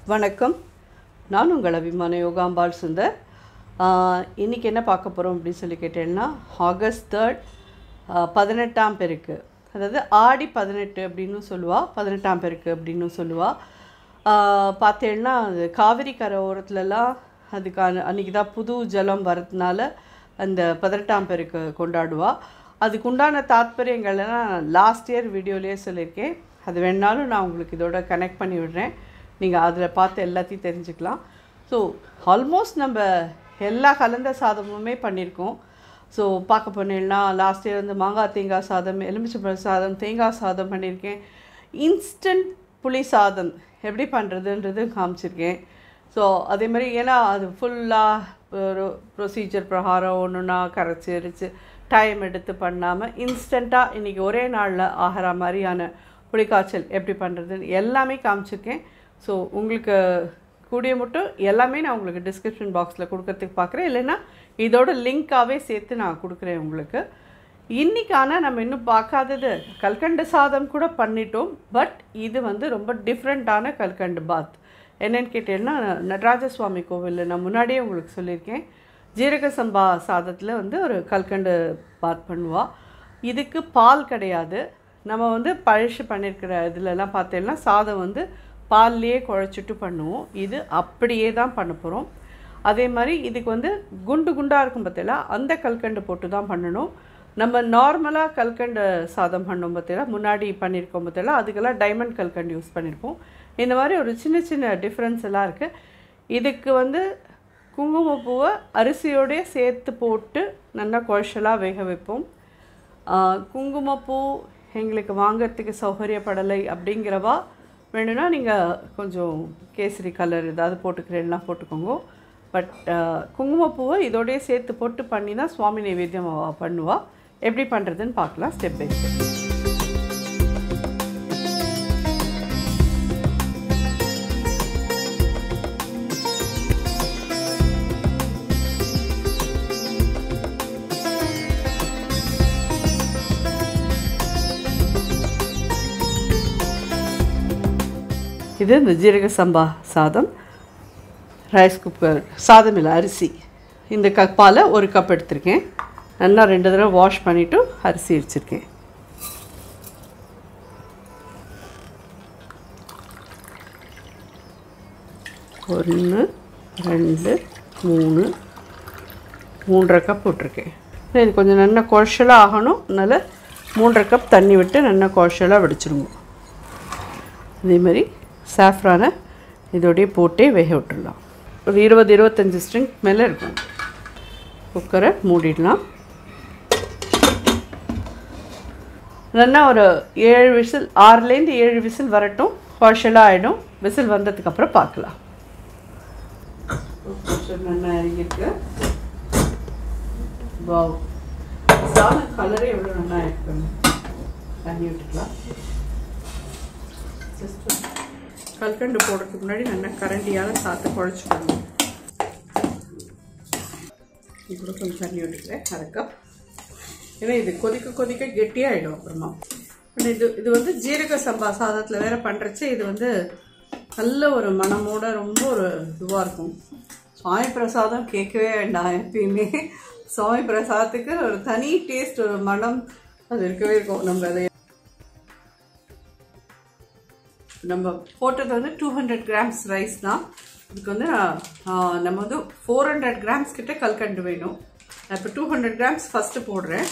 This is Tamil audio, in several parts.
வணக்கம் நான் உங்கள் அபிமான யோகாம்பாள் சுந்தர் ஆஹ், இன்னைக்கு என்ன பார்க்க போகிறோம் அப்படின்னு சொல்லி கேட்டேன்னா ஆகஸ்ட் தேர்ட் பதினெட்டாம் பெருக்கு அதாவது ஆடி பதினெட்டு அப்படின்னு சொல்லுவா பதினெட்டாம் பெருக்கு அப்படின்னு சொல்லுவா ஆஹ், பார்த்தேன்னா அது காவிரி கரை ஓரத்துலலாம் அதுக்கான அன்றைக்கி தான் புது ஜலம் வரதுனால அந்த பதினெட்டாம் பெருக்கு கொண்டாடுவா அதுக்கு உண்டான தாத்பரியங்கள்லாம் லாஸ்ட் இயர் வீடியோலேயே சொல்லியிருக்கேன் அது வேணாலும் நான் உங்களுக்கு இதோட கனெக்ட் பண்ணி விடுறேன் நீங்கள் அதில் பார்த்து எல்லாத்தையும் தெரிஞ்சுக்கலாம் ஸோ ஆல்மோஸ்ட் நம்ம எல்லா கலந்த சாதமுமே பண்ணியிருக்கோம் ஸோ பார்க்க போனீங்கன்னா லாஸ்ட் இயர் வந்து மாங்காய் தேங்காய் சாதம் எலுமிச்சம்பழ சாதம் தேங்காய் சாதம் பண்ணியிருக்கேன் இன்ஸ்டன்ட் புளி சாதம் எப்படி பண்ணுறதுன்றது காமிச்சிருக்கேன் ஸோ அதே மாதிரி ஏன்னா அது ஃபுல்லாக ஒரு ப்ரொசீஜர் பிரகாரம் ஒன்றுனா கரைச்சி அரிச்சு டைம் எடுத்து பண்ணாமல் இன்ஸ்டண்ட்டாக இன்றைக்கி ஒரே நாளில் ஆகிற மாதிரியான புளிக்காய்ச்சல் எப்படி பண்ணுறதுன்னு எல்லாமே காமிச்சிருக்கேன் ஸோ உங்களுக்கு கூடிய மட்டும் எல்லாமே நான் உங்களுக்கு டிஸ்கிரிப்ஷன் பாக்ஸில் கொடுக்கறதுக்கு பார்க்குறேன் இல்லைன்னா இதோட லிங்க்காகவே சேர்த்து நான் கொடுக்குறேன் உங்களுக்கு இன்றைக்கான நம்ம இன்னும் பார்க்காதது கல்கண்டு சாதம் கூட பண்ணிட்டோம் பட் இது வந்து ரொம்ப டிஃப்ரெண்ட்டான கல்கண்டு பாத் என்னன்னு கேட்டீங்கன்னா நடராஜ சுவாமி கோவிலில் நான் முன்னாடியே உங்களுக்கு சொல்லியிருக்கேன் ஜீரக சம்பா சாதத்தில் வந்து ஒரு கல்கண்டு பாத் பண்ணுவா இதுக்கு பால் கிடையாது நம்ம வந்து பழசு பண்ணியிருக்கிற இதுலலாம் பார்த்தீங்கன்னா சாதம் வந்து பால்லையே குழச்சிட்டு பண்ணுவோம் இது அப்படியே தான் பண்ண போகிறோம் அதே மாதிரி இதுக்கு வந்து குண்டு குண்டாக இருக்கும் பார்த்தீங்களா அந்த கல்கண்டு போட்டு தான் பண்ணணும் நம்ம நார்மலாக கல்கண்டு சாதம் பண்ணோம் பார்த்தீங்களா முன்னாடி பண்ணியிருக்கோம் பார்த்தீங்களா அதுக்கெல்லாம் டைமண்ட் கல்கண்டு யூஸ் பண்ணியிருப்போம் இந்த மாதிரி ஒரு சின்ன சின்ன டிஃப்ரென்ஸ் எல்லாம் இருக்குது இதுக்கு வந்து குங்குமப்பூவை அரிசியோடய சேர்த்து போட்டு நல்லா குழச்சலாக வேக வைப்போம் ஆஹ் குங்குமப்பூ எங்களுக்கு வாங்கிறதுக்கு சௌகரியப்படலை அப்படிங்கிறவா வேணும்னா நீங்கள் கொஞ்சம் கேசரி கலர் ஏதாவது போட்டுக்கிறேன்னா போட்டுக்கோங்க பட் குங்குமப்பூவை இதோடய சேர்த்து போட்டு பண்ணி தான் சுவாமி நைவேத்தியம் அவ பண்ணுவா எப்படி பண்ணுறதுன்னு பார்க்கலாம் ஸ்டெப் பை ஸ்டெப் இது இந்த ஜீரக சம்பா சாதம் ரைஸ் குக்கர் சாதம் இல்லை அரிசி இந்த கப்பால் ஒரு கப் எடுத்திருக்கேன் நல்லா ரெண்டு தடவை வாஷ் பண்ணிவிட்டு அரிசி வச்சுருக்கேன் ஒன்று ரெண்டு மூணு மூன்றரை கப் போட்டிருக்கேன் இது கொஞ்சம் நல்லா குழச்சலாக ஆகணும் அதனால் மூன்றரை கப் தண்ணி விட்டு நல்லா குழச்சலாக வடிச்சிருங்க அதே மாதிரி சாஃப்ரானை இதோடய போட்டே வேக விட்டுடலாம் ஒரு இருபது இருபத்தஞ்சி ஸ்ட்ரிங் மேலே இருக்கும் குக்கரை மூடிடலாம் இல்லைன்னா ஒரு ஏழு விசில் ஆறுலேருந்து ஏழு விசில் வரட்டும் குழச்சலாக ஆகிடும் விசில் வந்ததுக்கப்புறம் பார்க்கலாம் நல்லா இறங்கிருக்கு வாவ் சாதம் கலரே எவ்வளோ நல்லா இருக்கு தண்ணி விட்டுக்கலாம் ஜஸ்ட் கல்கண்டு போடுறதுக்கு முன்னாடி நல்லா கரண்டியால் சாத்தை குழச்சிக்கணும் இப்போ கொஞ்சம் தண்ணி விட்டுக்கிறேன் அரை கப் ஏன்னா இது கொதிக்க கொதிக்க கெட்டியாகிடும் அப்புறமா ஆனால் இது இது வந்து ஜீரக சம்பா சாதத்தில் வேற பண்ணுறச்சு இது வந்து நல்ல ஒரு மனமோட ரொம்ப ஒரு இதுவாக இருக்கும் சுவாமி பிரசாதம் கேட்கவே வேண்டாம் எப்பயுமே சுவாமி பிரசாதத்துக்கு ஒரு தனி டேஸ்ட் ஒரு மனம் அது இருக்கவே இருக்கும் நம்ம அதை நம்ம போட்டது வந்து டூ ஹண்ட்ரட் கிராம்ஸ் ரைஸ் தான் இதுக்கு வந்து ஆஹ், நம்ம வந்து ஃபோர் ஹண்ட்ரட் கிராம்ஸ் கிட்ட கல்கண்டு வேணும் நான் இப்போ டூ ஹண்ட்ரட் கிராம்ஸ் ஃபஸ்ட்டு போடுறேன்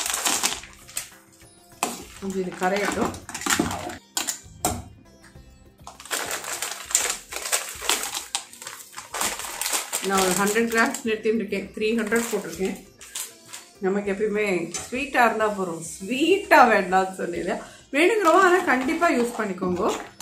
கொஞ்சம் இது கரையட்டும் நான் ஒரு ஹண்ட்ரட் கிராம்ஸ் நிறுத்தின்னு இருக்கேன் த்ரீ ஹண்ட்ரட் போட்டிருக்கேன் நமக்கு எப்பயுமே ஸ்வீட்டாக இருந்தால் போகிறோம் ஸ்வீட்டாக வேண்டாம்னு சொன்னீங்க வேணுங்கிறவங்க ஆனால் கண்டிப்பாக யூஸ் பண்ணிக்கோங்க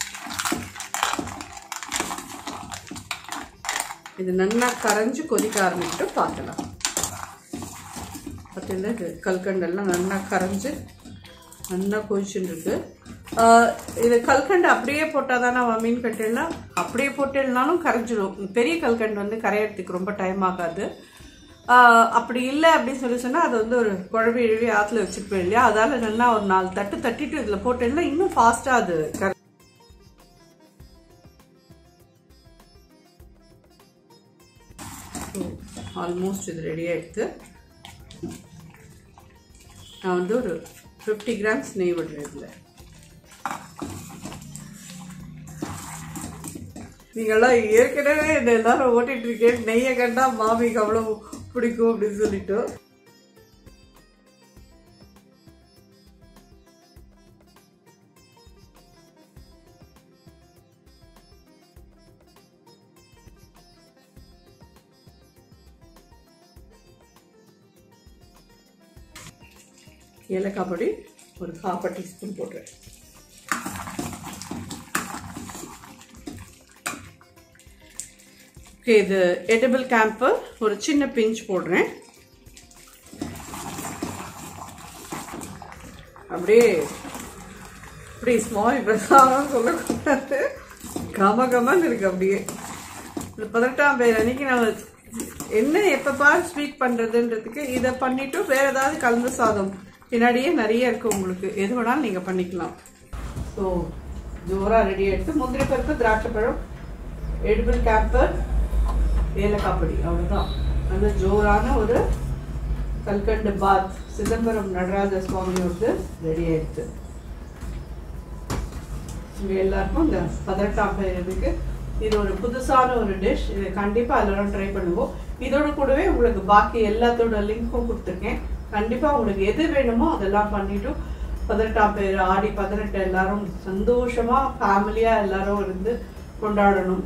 இது நல்லா கரைஞ்சு கொதிக்க ஆரம்பிச்சுட்டு பார்க்கலாம் பார்த்தீங்கன்னா இது கல்கண்டெல்லாம் நல்லா கரைஞ்சு நல்லா கொதிச்சுட்டு இருக்கு ஆஹ் இது கல்கண்டு அப்படியே போட்டால் தானே மீன் கட்டெல்லாம் அப்படியே போட்டேன்னாலும் கரைஞ்சிடும் பெரிய கல்கண்டு வந்து கரையறதுக்கு ரொம்ப டைம் ஆகாது ஆஹ் அப்படி இல்லை அப்படின்னு சொல்லி சொன்னால் அது வந்து ஒரு குழம்பு இழுவி ஆற்றுல வச்சுருப்பேன் இல்லையா அதால் நல்லா ஒரு நாலு தட்டு தட்டிட்டு இதில் போட்டேன்னா இன்னும் ஃபாஸ்ட்டாக அது கரை ஸோ ஆல்மோஸ்ட் இது ரெடி ஆகிடுது நான் வந்து ஒரு ஃபிஃப்டி கிராம்ஸ் நெய் விடுறேன் இதில் நீங்கள்லாம் ஏற்கனவே என்ன எல்லாரும் ஓட்டிட்டு இருக்கேன் நெய்யை கண்டா மாமிக்கு அவ்வளோ பிடிக்கும் அப்படின்னு சொல்லிட்டு ஏலக்காய் பொடி ஒரு காப்பா டீஸ்பூன் போடுறேன் ஓகே இது எடிபிள் கேம்ப்பு ஒரு சின்ன பிஞ்ச் போடுறேன் அப்படியே இப்படி ஸ்மால் பிரசாதம் சொல்லக்கூடாது கம கமன்னு இருக்கு அப்படியே இந்த பதினெட்டாம் பேர் அன்னைக்கு நம்ம என்ன எப்போ பாரு ஸ்வீட் பண்ணுறதுன்றதுக்கு இதை பண்ணிட்டு வேற ஏதாவது கலந்து சாதம் பின்னாடியே நிறைய இருக்கு உங்களுக்கு எது வேணாலும் நீங்கள் பண்ணிக்கலாம் ஸோ ஜோராக ரெடி எடுத்து முந்திரி பருப்பு திராட்சை பழம் எடிபிள் கேம்பர் ஏலக்காய் பொடி அவ்வளோதான் நல்ல ஜோரான ஒரு கல்கண்டு பாத் சிதம்பரம் நடராஜ சுவாமியோடது ரெடி ஆயிடுச்சு உங்கள் எல்லாருக்கும் இந்த பதினெட்டாம் பேருக்கு இது ஒரு புதுசான ஒரு டிஷ் இதை கண்டிப்பாக எல்லாரும் ட்ரை பண்ணுவோம் இதோட கூடவே உங்களுக்கு பாக்கி எல்லாத்தோட லிங்க்கும் கொடுத்துருக்கேன் கண்டிப்பாக உங்களுக்கு எது வேணுமோ அதெல்லாம் பண்ணிட்டு பதினெட்டாம் பேர் ஆடி பதினெட்டு எல்லாரும் சந்தோஷமாக ஃபேமிலியாக எல்லாரும் இருந்து கொண்டாடணும்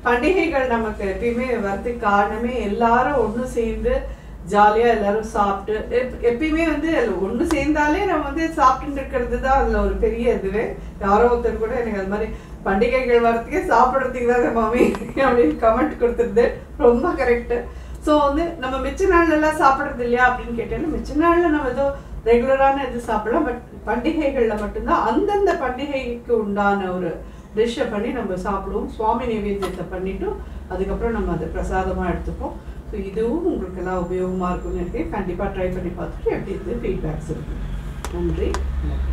பண்டிகைகள் நமக்கு எப்பயுமே வரதுக்கு காரணமே எல்லாரும் ஒன்று சேர்ந்து ஜாலியாக எல்லாரும் சாப்பிட்டு எப்- எப்பயுமே வந்து ஒன்று சேர்ந்தாலே நம்ம வந்து சாப்பிட்டுட்டு இருக்கிறது தான் அதில் ஒரு பெரிய இதுவே யாரோ ஒருத்தர் கூட எனக்கு அது மாதிரி பண்டிகைகள் வரத்துக்கே சாப்பிட்றதுக்கு தான் மாமி அப்படின்னு கமெண்ட் கொடுத்துருது ரொம்ப கரெக்டு ஸோ வந்து நம்ம மிச்ச நாள்ல எல்லாம் சாப்பிட்றது இல்லையா அப்படின்னு கேட்டேன்னா மிச்ச நாளில் நம்ம ஏதோ ரெகுலரான இது சாப்பிடலாம் பட் பண்டிகைகளில் மட்டும்தான் அந்தந்த பண்டிகைக்கு உண்டான ஒரு டிஷ்ஷை பண்ணி நம்ம சாப்பிடுவோம் சுவாமி நைவேத்தியத்தை பண்ணிட்டு அதுக்கப்புறம் நம்ம அதை பிரசாதமாக எடுத்துப்போம் ஸோ இதுவும் உங்களுக்கு எல்லாம் உபயோகமாக இருக்கும்னு நினைக்கிறேன் கண்டிப்பாக ட்ரை பண்ணி பார்த்துட்டு எப்படி இருந்து ஃபீட்பேக்ஸ் இருக்கு நன்றி வணக்கம்